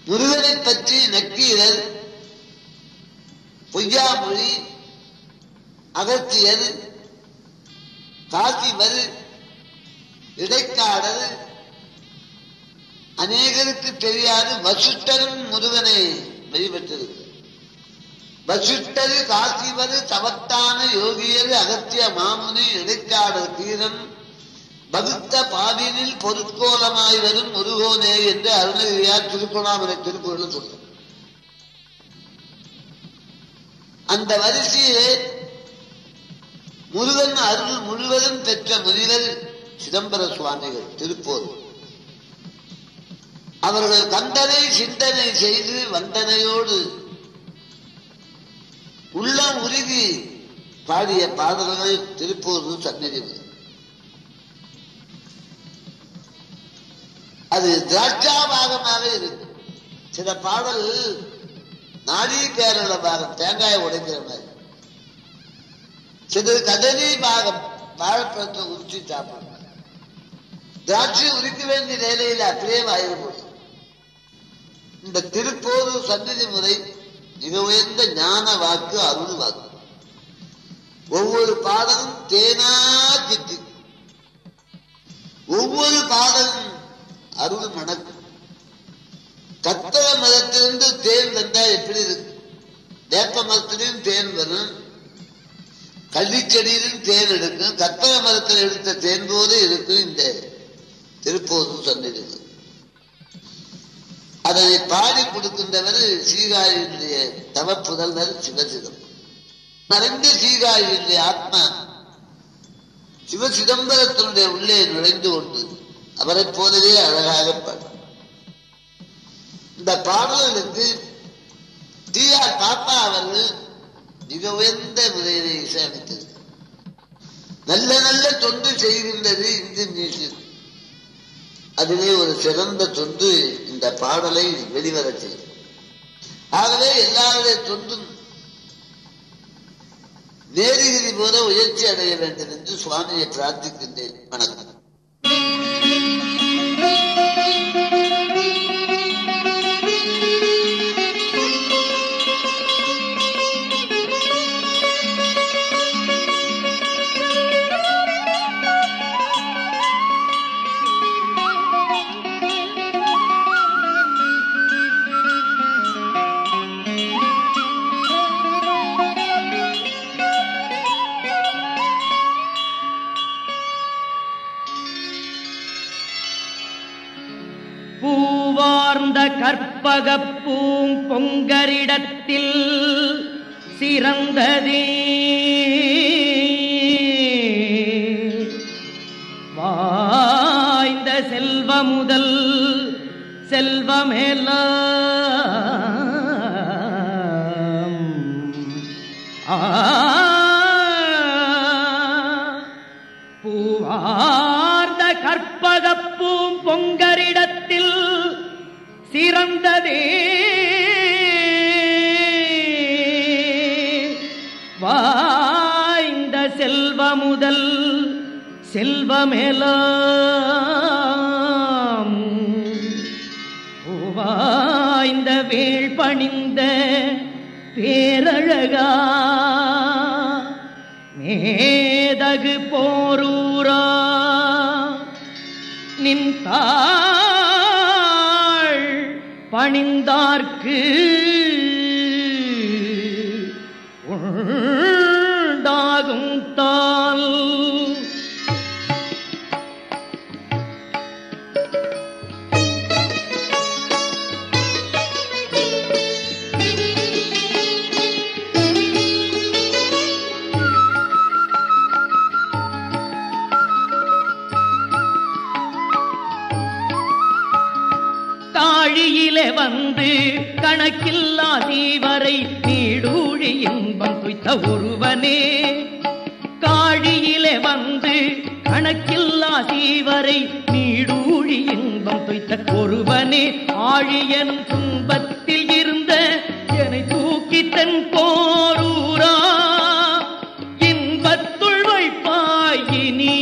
முருகனை பற்றி நக்கீரர் பொய்யாமொழி அகத்தியர் காசிவர் இடைக்காடர் அநேகருக்கு தெரியாது வசுட்டரும் முருகனை வெளிப்பட்டிருக்கு வசுட்டர் காசிவர் தவத்தான யோகியர் அகத்திய மாமுனி இடைக்காடர் தீரன் வகுத்த பாவினில் பொருட்கோலமாய் வரும் முருகோனே என்று அருணகிரியார் திருக்குணாமலை திருக்குறள் சொல்றார் அந்த வரிசையிலே முருகன் அருள் முழுவதும் பெற்ற முனிவர் சிதம்பர சுவாமிகள் திருப்போர் அவர்கள் கண்டனை சிந்தனை செய்து வந்தனையோடு உள்ளம் உருகி பாடிய பாடல்கள் திருப்பூர் சந்நிதி அது திராட்சா பாகமாக இருக்கு சில பாடல் நாடி கேரள பாகம் தேங்காயை உடைக்கிற மாதிரி சிலது கதலி பாகம் வாழைப்பழத்தை உரிச்சு சாப்பிடுறாங்க திராட்சை உரிக்க வேண்டிய நிலையில் அப்படியே வாயில் போடும் இந்த திருப்போது சந்நிதி முறை மிக உயர்ந்த ஞான வாக்கு அருள் வாக்கு ஒவ்வொரு பாடலும் தேனா திட்டு ஒவ்வொரு பாடலும் அருள் மணக்கும் கத்தக மதத்திலிருந்து தேன் வந்தா எப்படி இருக்கு வேப்ப மரத்திலும் தேன் வரும் கள்ளிச்செடியிலும் தேன் எடுக்கும் கத்தக மரத்தில் எடுத்த தேன் போது இருக்கும் இந்த திருப்போதும் சந்நிதி அதனை பாடி கொடுக்கின்றவர் சீகாழியினுடைய தவ புதல்வர் சிவசிதம் மறைந்த சீகாழியினுடைய ஆத்மா சிவசிதம்பரத்தினுடைய உள்ளே நுழைந்து கொண்டு அவரைப் போலவே அழகாக பாடும் இந்த பாடல்களுக்கு டி ஆர் பாப்பா அவர்கள் மிக உயர்ந்த முறையிலே இசையமைத்தது நல்ல நல்ல தொண்டு செய்கின்றது இந்து மியூசிக் அதிலே ஒரு சிறந்த தொண்டு இந்த பாடலை வெளிவர செய்யும் ஆகவே எல்லாருடைய தொண்டும் நேருகிரி போல உயர்ச்சி அடைய வேண்டும் என்று சுவாமியை பிரார்த்திக்கின்றேன் வணக்கம் பூவார்ந்த கற்பகப் பூங்கொங்கரிடத்தில் சிறந்ததே வாய்ந்த செல்வ முதல் செல்வமெல்லாம் ஆ பூவார்ந்த கற்பகப்பூம் பொங்கரிடத்தில் சிறந்ததே வாய்ந்த செல்வ முதல் செல்வமெல்லாம் பூவாய்ந்த வேள் பணிந்த பேரழகா மேதகு போரூரா நின் தாள் பணிந்தார்க்கு உண்டாகும் தாள் காழியிலே வந்து கணக்கில்லா தீவரை நீடூழி இன்பம் துய்த்த ஒருவனே காழியிலே வந்து கணக்கில்லா தீவரை நீடூழி இன்பம் துய்த்த ஒருவனே ஆழியனும் துன்பத்தில் இருந்த என்னை தூக்கி தன் போரூரா இன்பத்துள் வைப்பாயினி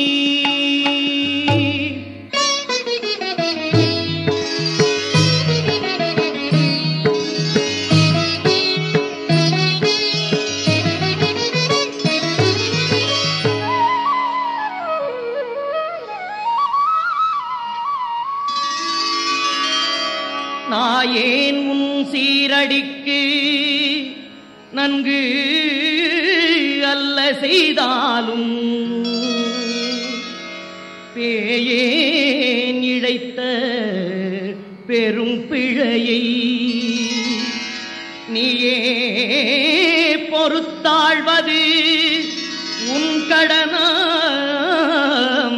சீரடிக்கு நன்கு அல்ல செய்தாலும் பேயேன் இழைத்த பெரும் பிழையை நீயே பொறுத்தாழ்வது உன் கடனாம்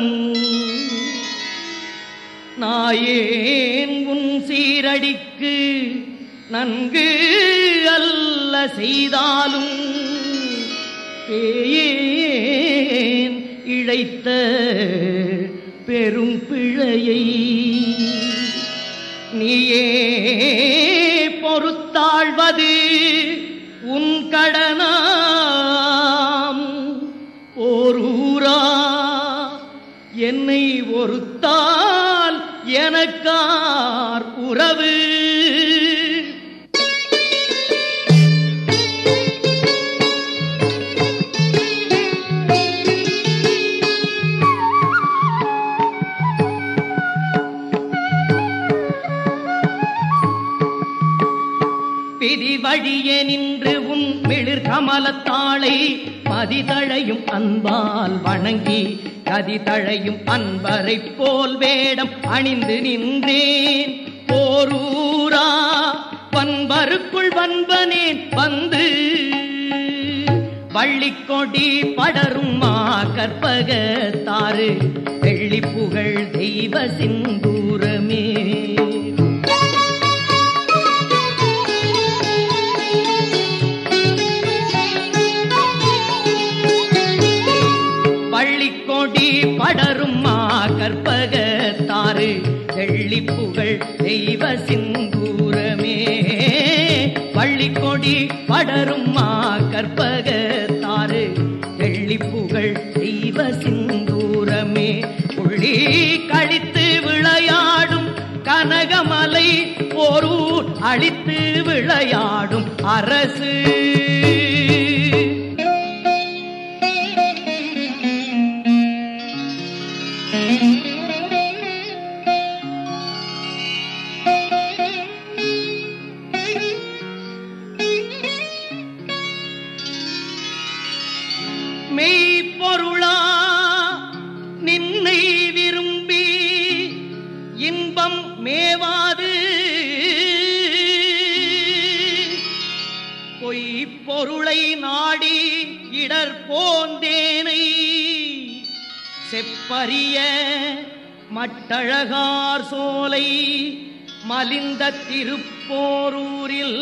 நாயேன் உன் சீரடிக்கு நன்கு அல்ல செய்தாலும் பேயேன் இழைத்த பெரும் பிழையை நீயே பொறுத்தாழ்வது உன் கடனாம் ஓரூரா என்னை ஒருத்தால் எனக்கார் உறவு விதி வழியே நின்று உன் மிளிர் கமலத்தாளை மதிதழையும் அன்பால் வணங்கி கதிதழையும் அன்பரைப் போல் வேடம் அணிந்து நின்றேன் போரூரா பண்பருக்குள் வன்பனேன் வந்து வள்ளிக்கொடி படரும் மா கற்பகத்தாறு வெள்ளி புகழ் தெய்வ சிந்தூரமே வள்ளிக்கொடி படரும் மா கற்பகத்தாறு வெள்ளி புகழ் தெய்வ சிந்தூரமே வள்ளிக்கொடி படரும் மா கற்பகத்தாறு வெள்ளி புகழ் தெய்வ சிந்தூரமே புள்ளி கழித்து விளையாடும் கனகமலை போரூர் அழித்து விளையாடும் அரசு மெய்ப்பொருளா நின்னை விரும்பி இன்பம் மேவாது பொய்ப்பொருளை நாடி இடர் போந்தேனை செப்பரிய மட்டழகார் சோலை மலிந்த திருப்போரூரில்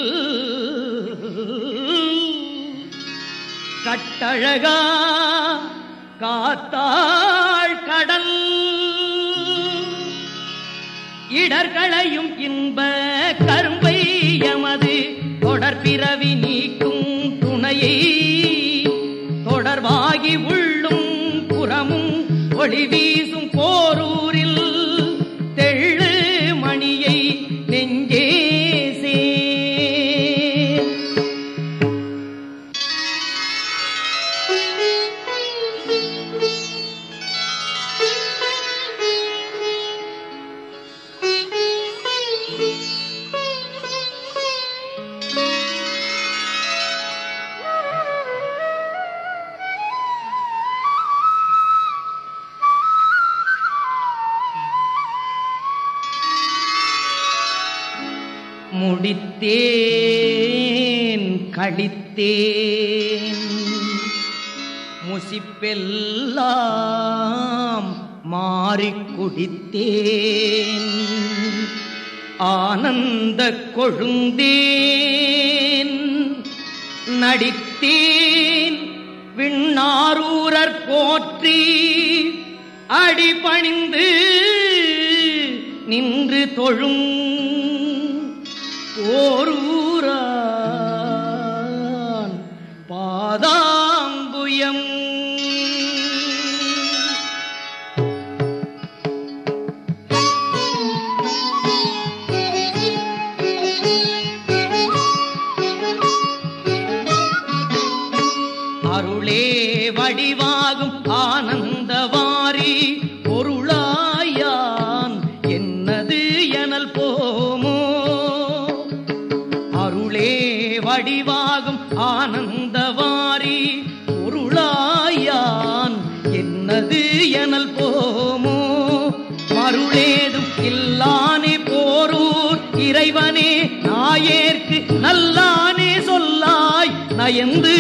கட்டழகா காத்தாள் கடல் இடர்களையும் இன்ப கரும்பை எமது தொடர்பிறவி நீக்கும் துணையை தொடர்பாகி உள்ளும் புறமும் ஒளி வீசும் போரூரில் தெள்ளு மணியை நெஞ்சே சேர் முடித்தேன் கழித்தேன் முசிப்பெல்லாம் மாறிக் குடித்தேன் ஆனந்த கொழுந்தேன் நடித்தேன் விண்ணாரூரர் போற்றி அடிபணிந்து நின்று தொழும் ஓரூரான் பாதாம்புயம் அருளே வடிவாகும் ஆனந்தவாரி பொருளாயான் என்னது எனல் போமோ அருளே நல்லது எனல் போமோ மருளேதும் இல்லானே போரூர் இறைவனே நாயேற்கு நல்லானே சொல்லாய் நயந்து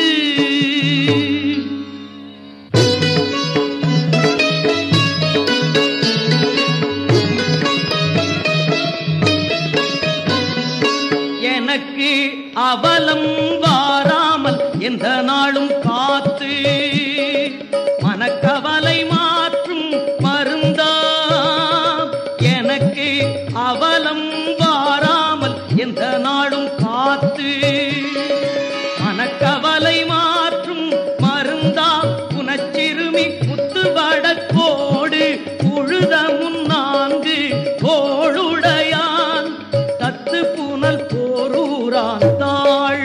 எனக்கு அவலம் வாராமல் எந்த நாளும் காத்து மனக்கவலை மாற்றும் மருந்தா எனக்கு அவலம் வாராமல் எந்த நாளும் காத்து மனக்கவலை மாற்றும் மருந்தா புனச்சிறுமி முத்துவடக்கோடு உழுத முன்னான்கு தோளுடையான் தத்து புனல் போரூரான் தாள்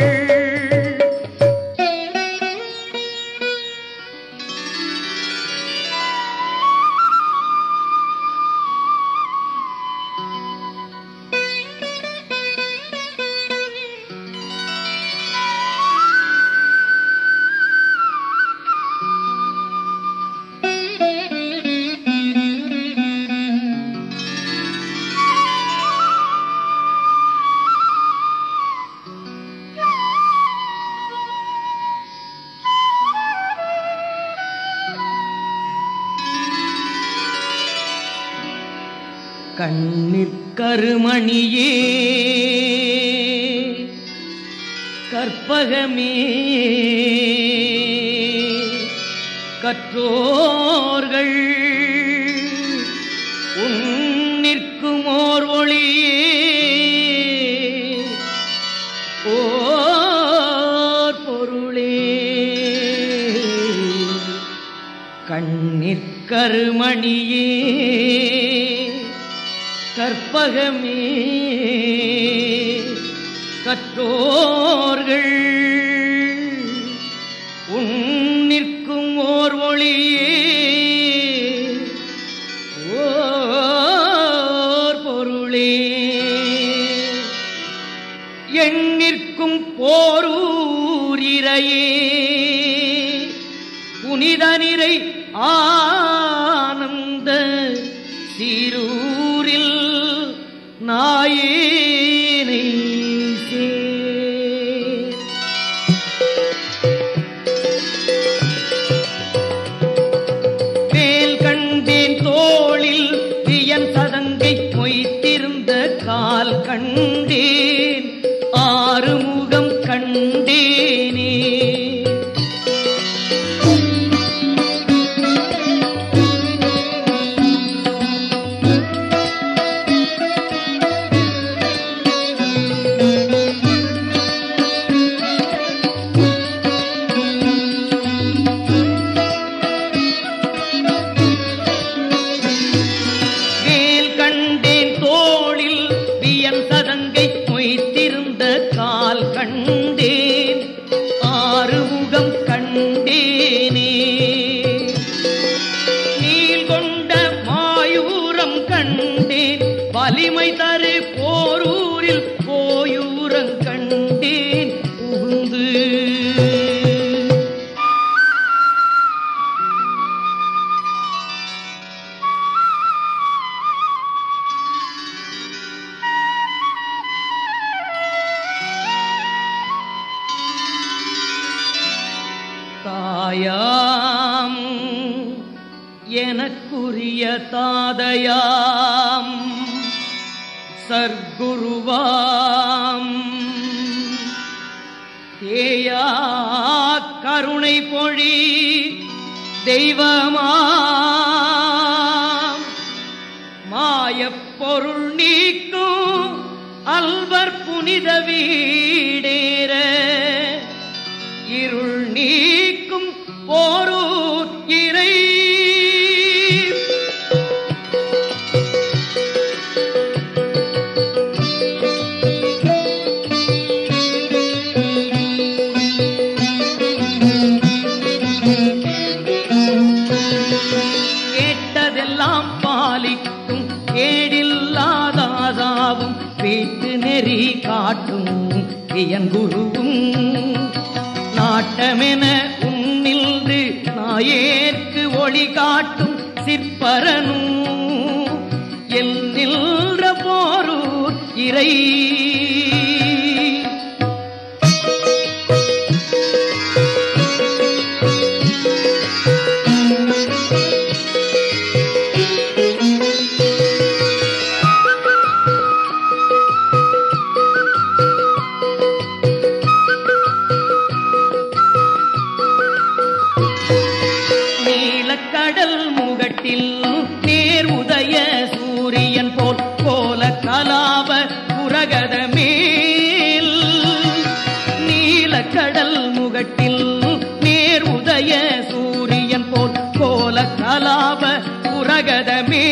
கண்ணிற் கருமணியே கற்பகமே கற்றோர்கள் உன்னிற்கும் ஓர் ஒளியே ஓர் பொருளே கண்ணிற் கருமணியே கற்பகமே கற்றோர்கள் உன்னிற்கும் ஓர் ஒளியே ஓர் பொருளே எண்ணிற்கும் போரூரிரையே புனித நிறை ஆனந்த சீரூரில் நாயேனை சேர் வேல் கண்டேன் தோளில் வியன் சதங்கை மொய்த்திருந்த கால் கண்டேன் ஆறுமுகம் கண்டேனே வேல் கண்டேன் தோளில் வியன் சதங்கை மொய்த்திருந்த கால் கண்டேன் ஆறுமுகம் கண்டேனே நீல் கொண்ட மாயூரம் கண்டேன் வலிமை தரு போரூரில் போயூரம் கண்டேன் புகுந்து தாயாம் எனக்குரிய தாதையாம் சர்க்குருவாம் தேயா கருணை பொழி தெய்வமாம் மாயப் பொருள் நீக்கும் அல்வர் புனித வீடேற இருள் நீக்கும் போரூர் இறை கேட்டதெல்லாம் பாலிக்கும் கேடில்லாதாதாவும் பேட்டு நெறி காட்டும் இயங்குருவும் நாட்டமென உன்னில்து நாயேற்கு ஒளி காட்டும் சிற்பரனும் எல் நின்ற போரூர் இறை நீலக்கடல் முகட்டில் நேர் உதய சூரியன் போல் கோல கலாப புரகத மேல் நீலக்கடல் முகட்டில் நேர் உதய சூரியன் போல் கோல கலாப புரகத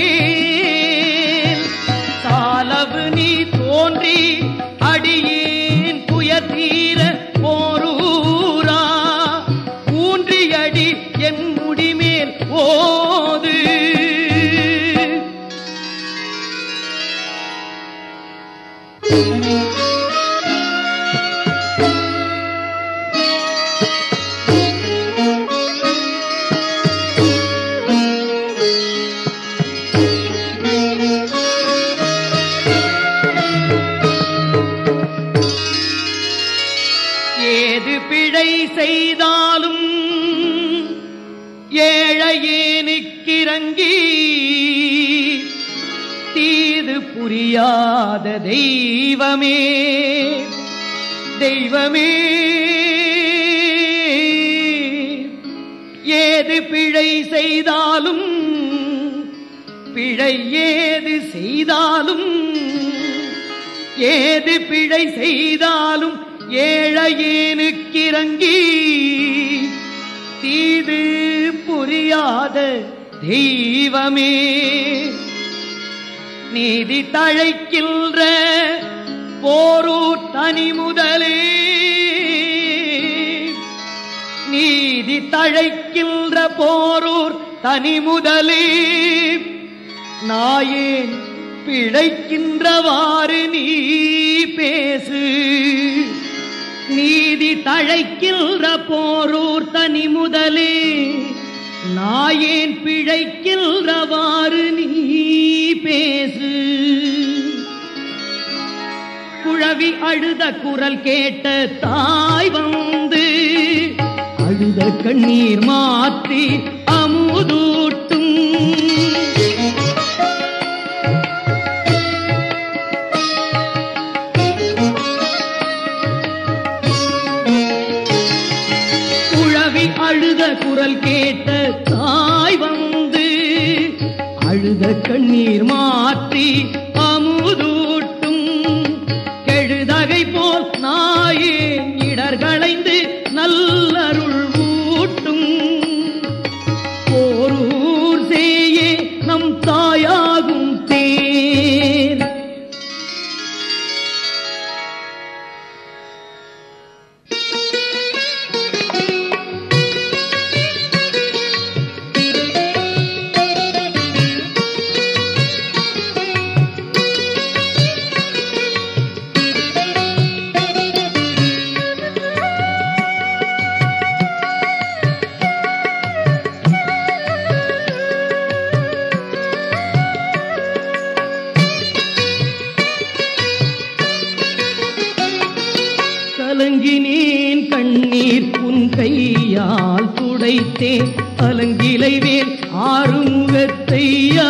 மேல் சாலவு நீ தோன்றி அடியேன் துயதீர போரூரா ஊன்றியடி என் முடிமேல் ஓது ஏது பிழை செய்தாலும் ஏழையேனுக்கிறங்கி தீது புரியாத தெய்வமே தெய்வமே ஏது பிழை செய்தாலும் பிழை ஏது செய்தாலும் ஏது பிழை செய்தாலும் ஏழையேனுக்கிறங்கி தீது புரியாத தெய்வமே நீதி தழைக்கின்ற போரூர் தனி முதலே நீதி தழைக்கின்ற போரூர் தனி முதலே நாயேன் பிழைக்கின்றவாறு நீ பேசு நீதி தழைக்கின்ற போரூர் தனி முதலே நாயேன் பிழைக்கின்றவாறு நீ பேசு குழவி அழுத குரல் கேட்ட தாய் வந்து அழுத கண்ணீர் மாற்றி அமுதூட்டும் குழவி அழுத குரல் கேட்ட தாய் வந்து அழுத கண்ணீர் மாற்றி அமுதூட்டும் கெழுதகை போல் நாயே இடர்களைந்து நல்லருள் ஊட்டும் போரூர் சேயே நம் தாயாகும் தேர் கலங்கினேன் கண்ணீர் உன் கையால் துடைத்தேன் அலங்கிலை வேல் ஆறுமுகத்தையா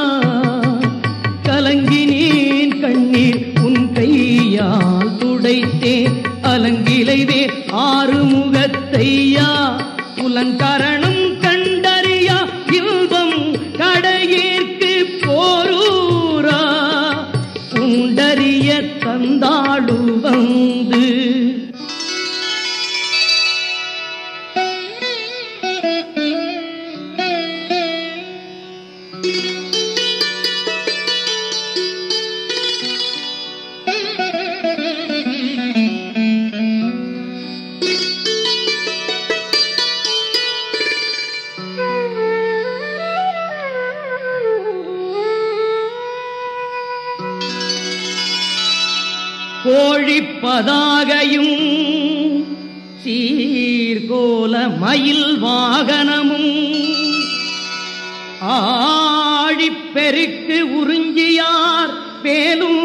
கலங்கினேன் கண்ணீர் உன் கையால் துடைத்தேன் அலங்கிலை வேல் ஆறுமுகத்தையா புலங்கரணம் கண்டறியா இன்பம் கடையேற்கு போரூரா உண்டறிய தந்தாடு வந்து கோழிப்பதாகையும் சீர்கோல மயில் வாகனமும் ஆழிப் பெருக்கு உறிஞ்சியார் பேலும்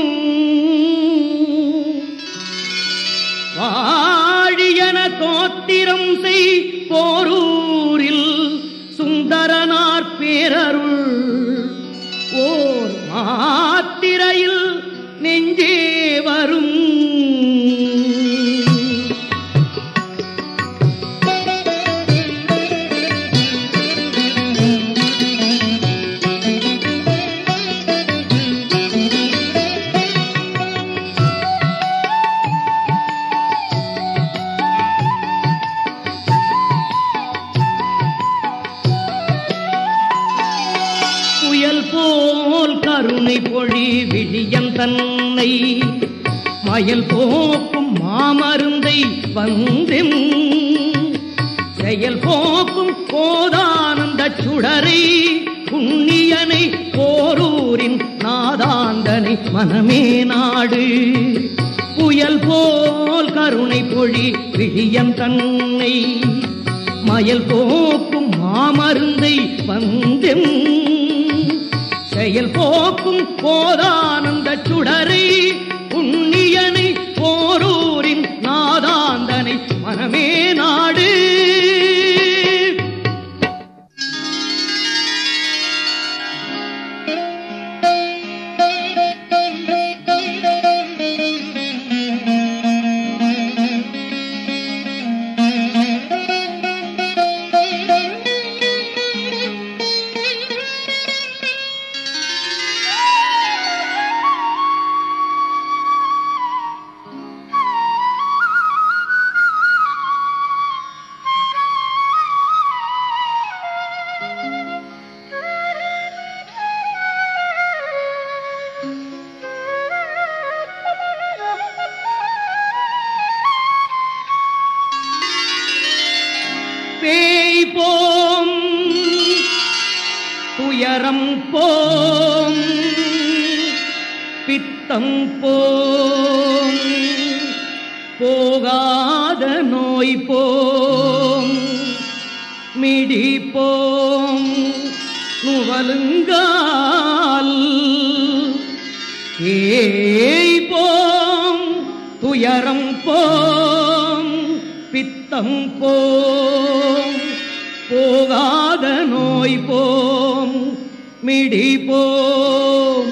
வாழியன தோத்திரம் செய் போரூரில் சுந்தரனார் பேரருள் ஓர் மாத்திரையில் நெஞ்சே வரும் புயல் போல் கருணை பொழி விழியன் தன்னை மயல் போக்கும் மாமருந்தை வந்தெம் செயல் போக்கும் கோதானந்த சுடரை புண்ணியனை போரூரின் நாதாந்தனை மனமே நாடு புயல் போல் கருணை பொழி விழியன் தன்னை மயல் போக்கும் மாமருந்தை வந்தெம் செயல் போக்கும் போதானந்த சுடரை புண்ணியனை போரூரின் நாதாந்தனை மனமே நாடு பேய் போம் துயரம் போம் பித்தம் போம் போகாத நோய் போம் மிடி போம் நுவலுங்கால் ஏய் போம் துயரம் போம் பித்தம் போம் போகாத நோய் போம் மிடி போம்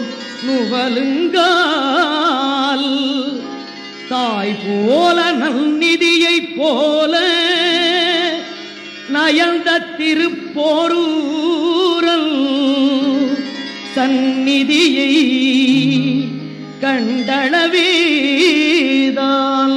நுவலுங்கால் தாய் போல நல்நிதியைப் போல நயந்த திருப்போரூரல் சந்நிதியை கண்டளவேதான்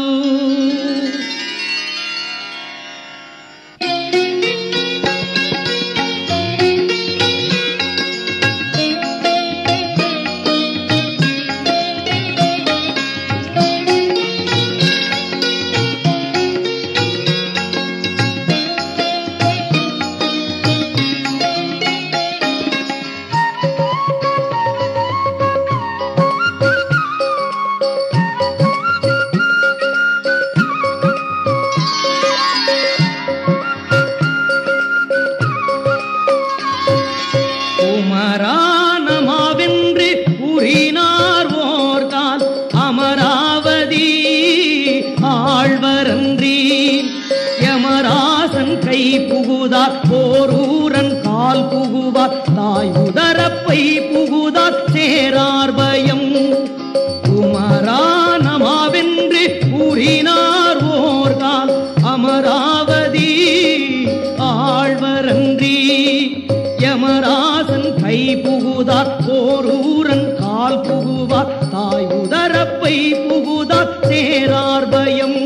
குமரானமாவென்று கூறினார் ஓர்தான் அமராவதி ஆழ்வரன்றி யமராசன் கை புகுதார் போரூரன் கால் புகுவார் தாய் உதரப்பை புகுதார் சேரார் பயம் குமரானமாவென்று கூறினார் ஓர்கால் அமராவதி ஆழ்வரன்றி யமராசன் கை புகுதார் போரூரன் கால் புகுவார் தாய் உதரப்பை புகுதார் சேரார் பயம்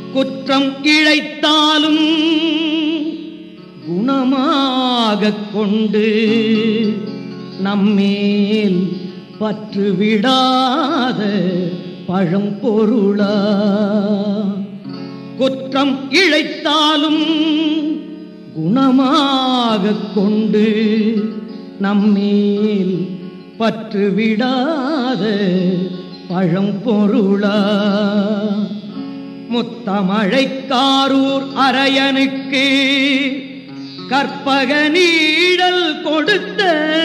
குற்றம் இழைத்தாலும் குணமாகக் கொண்டு நம்மேல் பற்று விடாத பழம் பொருளா குற்றம் இழைத்தாலும் குணமாகக் கொண்டு நம்மேல் பற்று விடாத பழம் பொருளா முத்தமழைக்காரூர் அரையனுக்கு கற்பக நீடல் கொடுத்த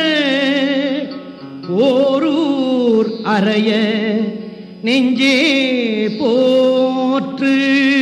ஓரூர் அறைய நெஞ்சே போற்று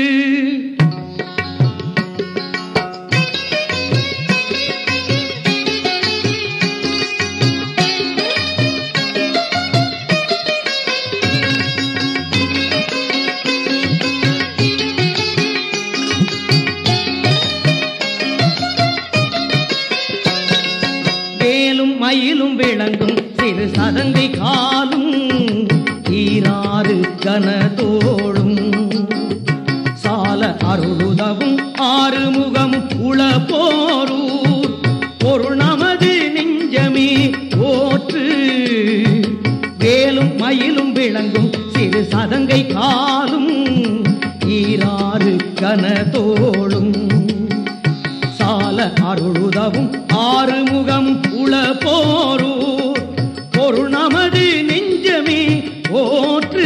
வேலும் மயிலும் விளங்கும் சிறு சதங்கை காலும் ஈராறு கனதோடும் சால அருளுதவும் ஆறுமுகம் உள போரூர் பொருள் நமது நெஞ்சமே போற்று வேலும் மயிலும் விளங்கும் சிறு சதங்கை காலும் ஈராறு கனதோடும் சால அருளுதவும் ஆறுமுகம் உள போரூர் பொருள் நமது நெஞ்சமே போற்று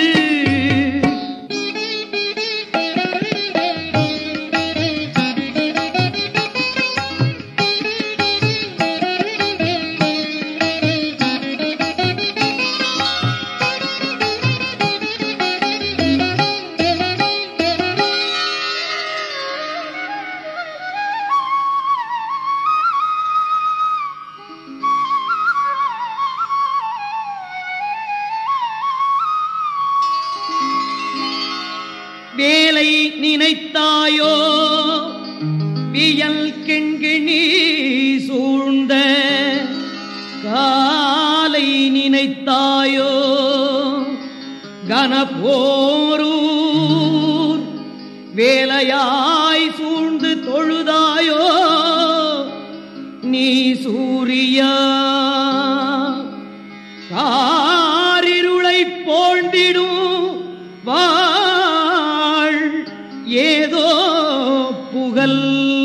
வேலை நினைத்தாயோ வியல் கிண்கிணி சூழ்ந்த காலை நினைத்தாயோ கனபோரூர் வேலையாய் சூழ்ந்து தொழுதாயோ நீ சூரியா காரிருளை போண்டிடும் வாழ் ஏதோ புகழ்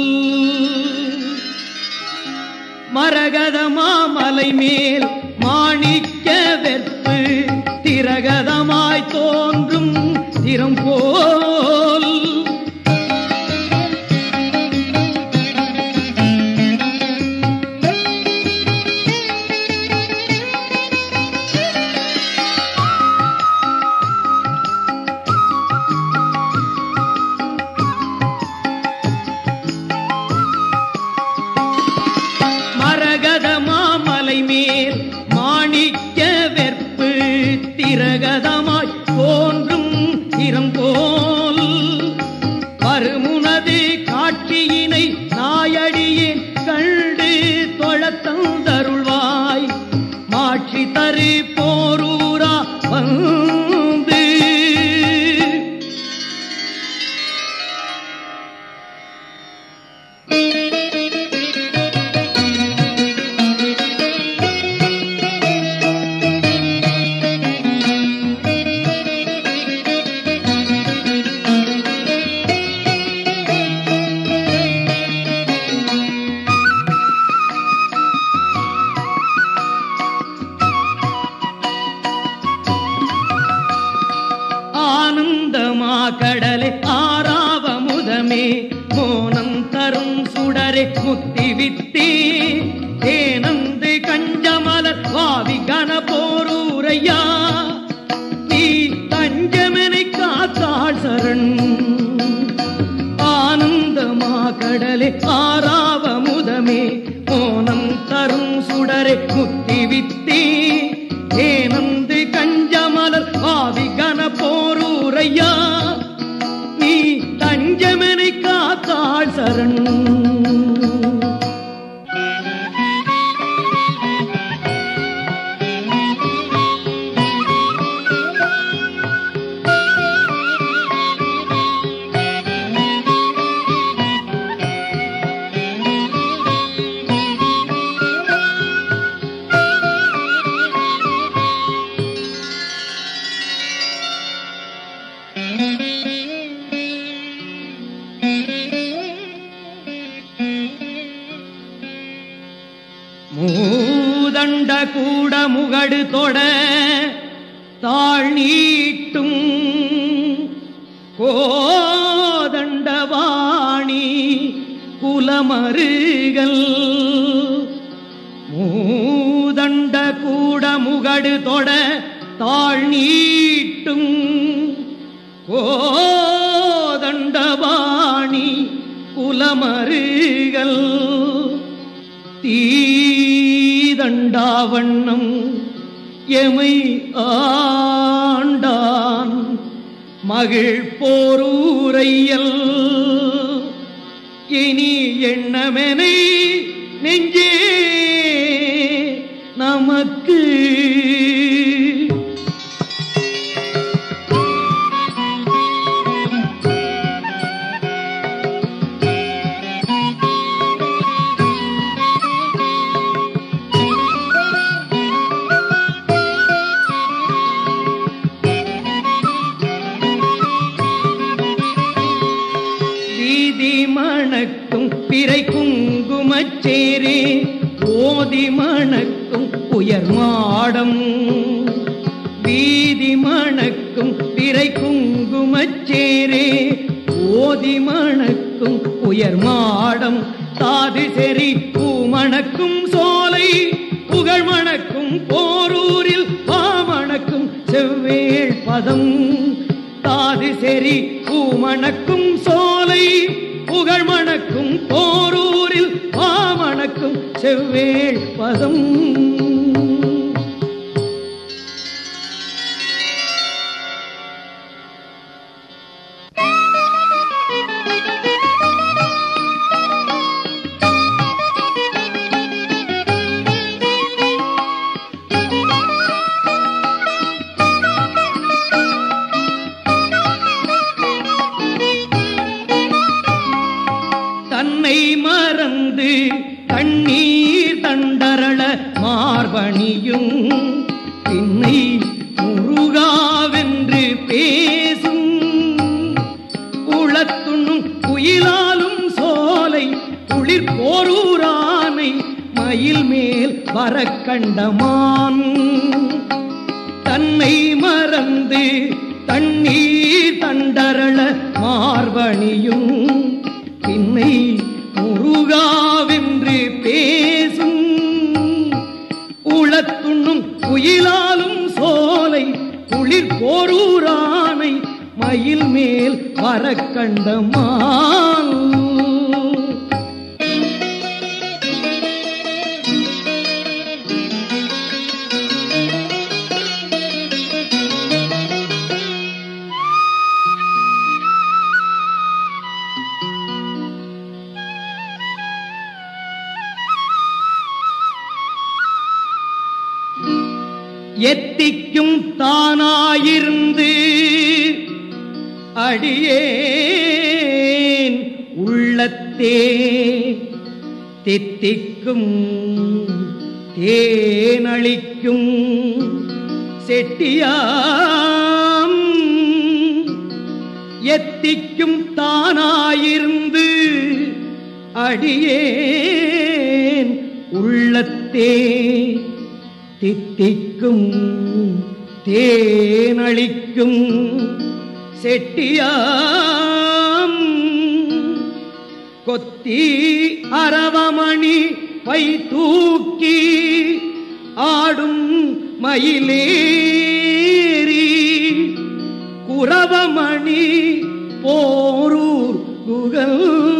மரகதமா மலை மேல் மாணிக்க வெற்பு திரகதமாய் தோன்றும் திறம் போல் மரகத மாமலை மேல் மாணிக்க வெற்பு திரகதமாய் தோன்றும் திறம்போல் பருமுனது காட்சியினை நாயடியேன் கண்டு தொழத்தந்தருள்வாய் மாட்சி தரு போரூரா வந்து ஆனந்தமா கடலை ஆறாவ முதமே மோனம் தரும் சுடரை முத்தி வித்தே தேனந்து கஞ்சமலர் வாவி கன போரூரையா நீ தஞ்சமனை காத்தாள் சரண் ஆனந்தமா கடலை ஆறாவ முதமே மோனம் தரும் சுடரை முத்தி வித்தே ஏனந்து கஞ்சமலர் ஆவி கன போரூரையா நீ தஞ்சமனை காத்தாள் சரண் கூட முகடு தொட தாழ் நீட்டும் கோதண்டவாணி குலமருகல் மூதண்ட கூட முகடு தொட தாழ் நீட்டும் கோதண்டபாணி குலமருகல் தீதண்டாவண்ணம் எமை ஆண்டான் மகிழ் போரூரையல் இனி எண்ணமெனை நெஞ்சே நமக்கு வீதி மணக்கும் பிறை குங்குமச்சேரே ஓதி மணக்கும் உயர் மாடம் வீதி மணக்கும் பிறை குங்குமச்சேரே ஓதி மணக்கும் உயர் மாடம் தாது செறி பூமணக்கும் சோலை புகழ் மணக்கும் போரூரில் பாமணக்கும் செவ்வேள் பதம் தாது செறி பூமணக்கும் சோலை புகழ் மணக்கும் போரூரில் பாமணக்கும் செவ்வேள் பதம் தன்னை மறந்து கண்ணீர் தண்டரள மார்பணியும் பின்னை முருகாவென்று பேசும் உளத்துண்ணும் குயிலாலும் சோலை குளிர் போரூரானை மயில் மேல் வரக் கண்டமான் தன்னை மறந்து தண்ணீர் தண்டரள மார்பணியும் பின்னை முருகாவென்று பேசும் உளத்துண்ணும் குயிலாலும் சோலை குளிர் போரூரானை மயில் மேல் வரக் கண்டமான் எத்திக்கும் தானாயிருந்து அடியேன் உள்ளத்தே தித்திக்கும் தேனளிக்கும் செட்டியாம் எத்திக்கும் தானாயிருந்து அடியேன் உள்ளத்தே தித்திக்கும் தேனளிக்கும் செட்டியாம் கொத்தி அரவமணி பை தூக்கி ஆடும் மயிலேறி குரவமணி போரூர் குகல்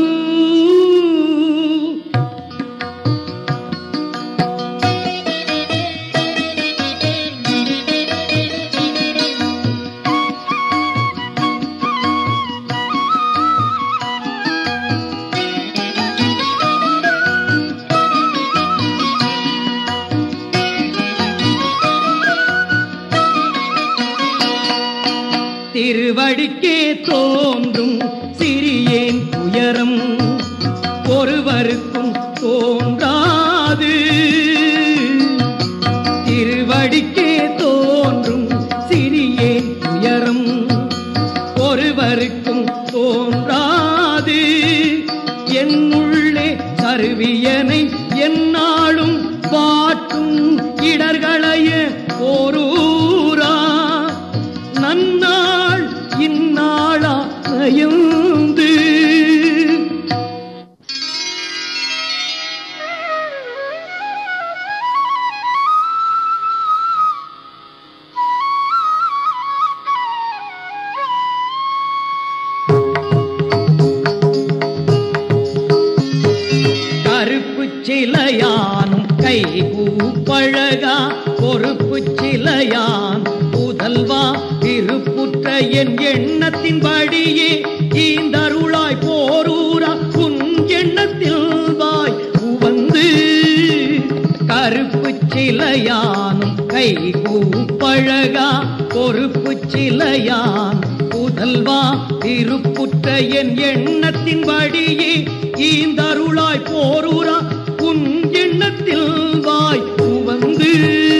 திருவடிக்கே தோன்றும் சிறியேன் உயரம் ஒருவருக்கும் தோன்றாது திருவடிக்கே தோன்றும் சிறியேன் உயரம் ஒருவருக்கும் தோன்றாது என்னுள்ளே சருவியனை என்னாலும் பாட்டும் இடர்களைய போரூரா நன்னாள் இந்நாளா நயந்து கருப்பு சிலையானும் கை பூப்பழகா பொறுப்பு சிலையான் புதல்வா திருப்புற்ற என் எண்ணத்தின்படியே ஈந்தருளாய் போரூரா உன் எண்ணத்தில் வாய் உவந்து கருப்பு சிலையானும் கை கூப்பழகா பொறுப்பு சிலையான் புதல்வா திருப்புற்ற என் எண்ணத்தின்படியே ஈந்தருளாய் போரூரா உன் எண்ணத்தில் வாய் உவந்து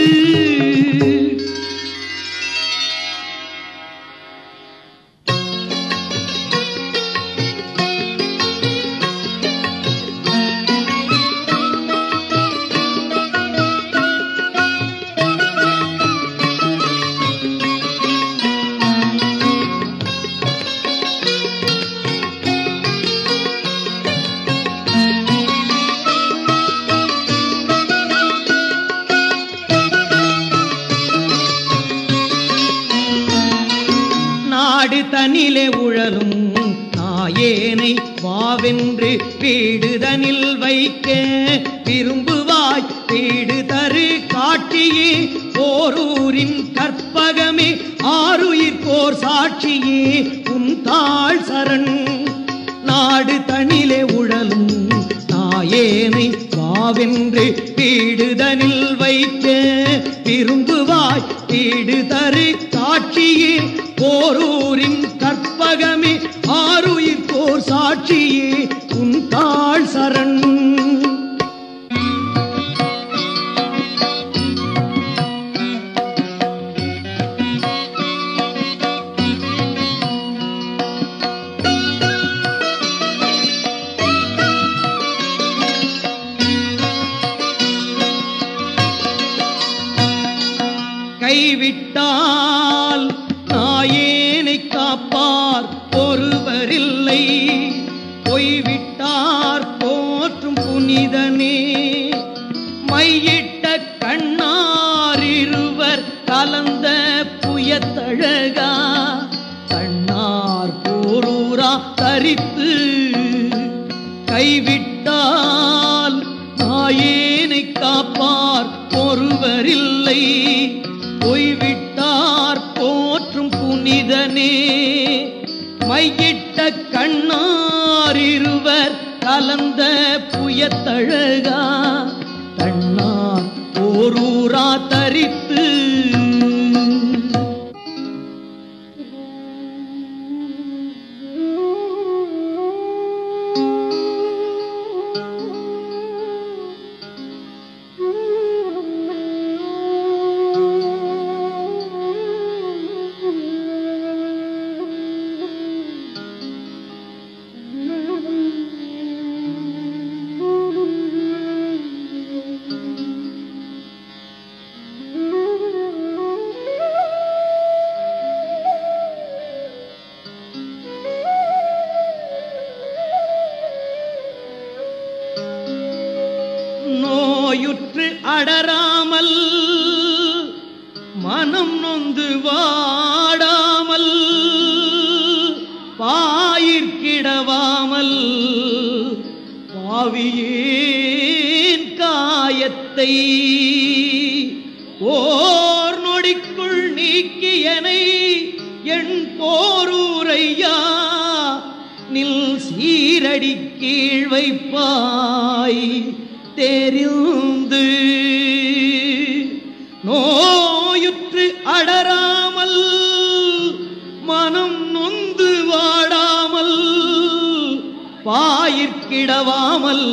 நாடு தனிலே உழலும் நாயேனை வாவென்று வீடுதனில் வைக்க விரும்புவாய் வீடு தரு காட்டியே போரூரின் கற்பகமே ஆருயிர்கோர் சாட்சியே உன் தாழ் சரண் நாடு தனிலே உழலும் நாயேனை வாவென்று வீடுதனில் வைக்க விரும்புவாய் வீடு தரு காட்சியே போரூரின் கற்பகமே ஆருயிர்கோர் சாட்சியே உன் தாழ் சரண் கைவிட்டால் நாயேனை காப்பார் ஒருவரில்லை பொய்விட்டார் போற்றும் புனிதனே மையிட்ட கண்ணார் இருவர் கலந்த புயத்தழகா கண்ணார் போரூரா தரித்து கைவிட்டால் நாயேனை காப்பார் ஒருவரில்லை பொய்விட்டார் போற்றும் புனிதனே மையிட்ட கண்ணார் இருவர் கலந்த புயத்தழகா கண்ணார் போரூரா தரித்து நோயுற்று அடராமல் மனம் நொந்து வாடாமல் பாயிற்கிடவாமல் பாவியேன் காயத்தை ஓர் நொடிக்குள் நீக்கியனை என் போரூரையா நில் சீரடி கீழ் வைப்பாய் தெரிந்து நோயுற்று அடராமல் மனம் நொந்து வாடாமல் பாயிற்கிடவாமல்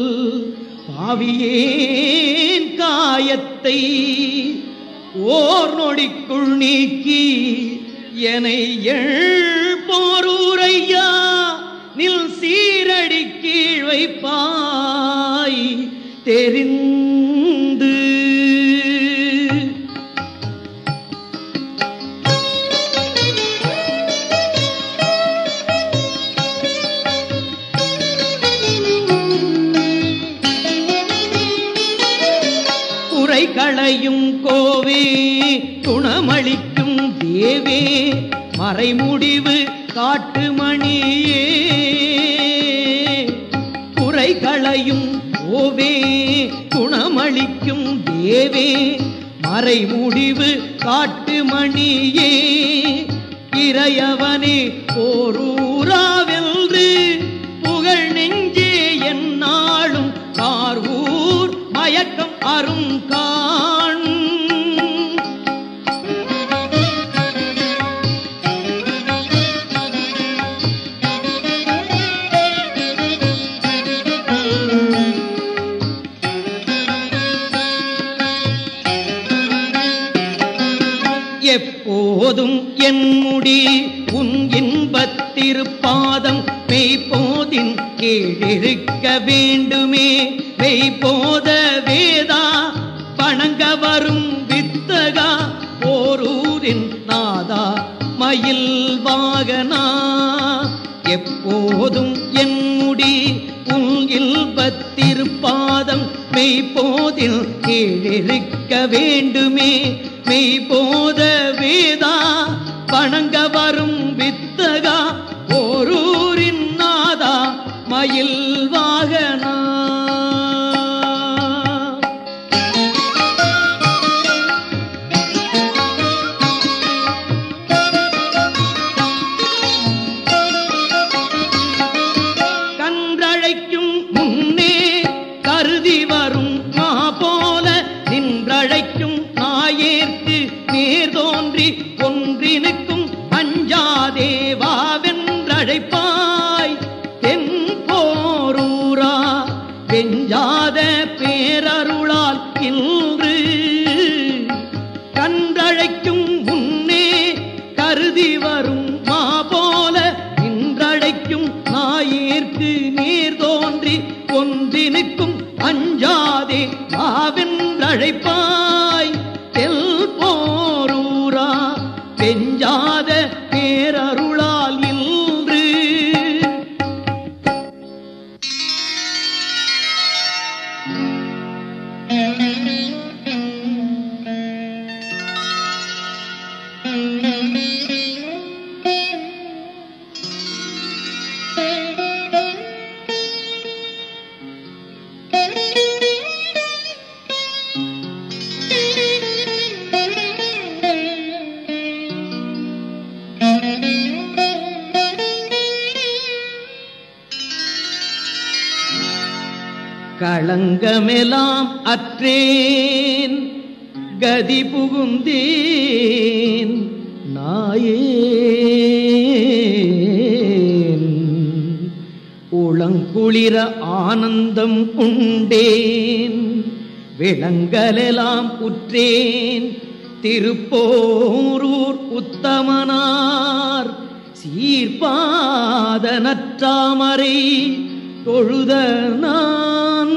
பாவியேன் காயத்தை ஓர் நொடிக்குள் நீக்கி என்னை எள் போரூரையா நில் சீரடி கீழ் வைப்பாய் தெரிந்து களையும் கோவே குணமளிக்கும் தேவே மறைமுடிவு காட்டுமணியே குறை களையும் ஓவே குணமளிக்கும் தேவே மறைமுடிவு காட்டுமணியே இறையவனே போரூராவென்று புகழ் நெஞ்சே என்னாலும் கார்வூர் மயக்கம் அரும் காண் எப்போதும் என் முடி உன் இன்பத்திருப்பாதம் மெய்ப்போதின் கீழிருக்க வேண்டுமே மெய்ப்போத வேதா வணங்க வரும் வித்தகா ஓரூரின் நாதா மயில் வாகனா எப்போதும் என் முடி உன் இல்பத்திருப்பாதம் மெய்ப்போதில் கீழிருக்க வேண்டுமே மெய்போத வேதா வணங்க வரும் வித்தகா ஓரூரின் நாதா மயில் வாகனா கன்றழைக்கும் முன்னே கருதி வரும் மா போல நின்றழைக்கும் நாயேற்கு நேர் தோன்றி ஒன்றினுக்கும் அஞ்சாதேவாவென்றழைப்பாய் தென் போரூரா வெஞ்சாத பேரருளால் இன்று கன்றழைக்கும் முன்னே கருதி வரும் மா போல இன்றழைக்கும் நாயேற்கு நீர் தோன்றி ஒன்றினுக்கும் அஞ்சாதே ஆவென்றழைப்பாய் தெல் போரூரா பெஞ்சாத பேரருளால் இன்று களங்கமெலாம் அற்றேன் கதி புகுந்தேன் நாயேன் உளங்குளிர ஆனந்தம் உண்டேன் விளங்கலெல்லாம் உற்றேன் திருப்போரூர் உத்தமனார் சீர்பாத நற்றாமரை தொழுத நான்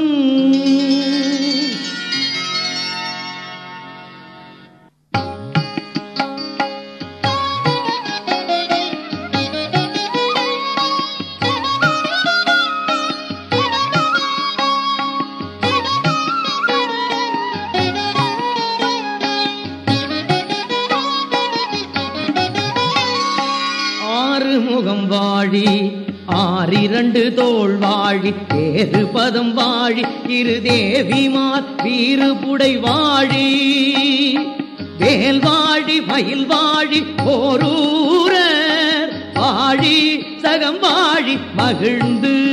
ஆறு முகம் வாழி ஆறிரண்டு தோள் வாழி தேறு பதம் வாழி இரு தேவிமார் வீறு புடை வாழி வேல் வாழி மயில் வாழி போரூரர் வாழி சகம் வாழி மகிழ்ந்து